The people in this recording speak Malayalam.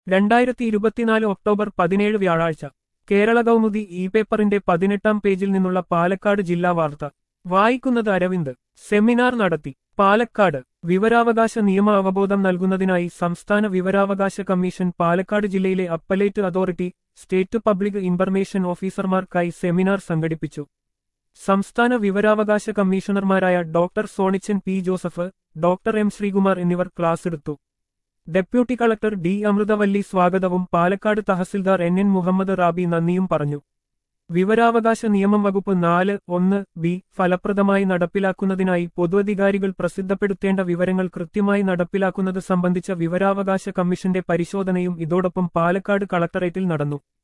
രണ്ടായിരത്തി ഇരുപത്തിനാല് ഒക്ടോബർ പതിനേഴ് വ്യാഴാഴ്ച കേരള കൗമുദി ഇ പേപ്പറിന്റെ പതിനെട്ടാം പേജിൽ നിന്നുള്ള പാലക്കാട് ജില്ലാ വാർത്ത വായിക്കുന്നത് അരവിന്ദ് സെമിനാർ നടത്തി പാലക്കാട് വിവരാവകാശ നിയമ അവബോധം നൽകുന്നതിനായി സംസ്ഥാന വിവരാവകാശ കമ്മീഷൻ പാലക്കാട് ജില്ലയിലെ appellate authority state public information ഓഫീസർമാർക്കായി സെമിനാർ സംഘടിപ്പിച്ചു സംസ്ഥാന വിവരാവകാശ കമ്മീഷണർമാരായ doctor Sonichan P Joseph doctor M Sreekumar എന്നിവർ ക്ലാസ് എടുത്തു ഡെപ്യൂട്ടി കളക്ടർ ഡി അമൃതവല്ലി സ്വാഗതവും പാലക്കാട് തഹസിൽദാർ എൻ എൻ മുഹമ്മദ് റാബി നന്ദിയും പറഞ്ഞു വിവരാവകാശ നിയമം വകുപ്പ് നാല് ഒന്ന് ബി ഫലപ്രദമായി നടപ്പിലാക്കുന്നതിനായി പൊതുഅധികാരികൾ പ്രസിദ്ധപ്പെടുത്തേണ്ട വിവരങ്ങൾ കൃത്യമായി നടപ്പിലാക്കുന്നത് സംബന്ധിച്ച വിവരാവകാശ കമ്മീഷന്റെ പരിശോധനയും ഇതോടൊപ്പം പാലക്കാട് കളക്ടറേറ്റിൽ നടന്നു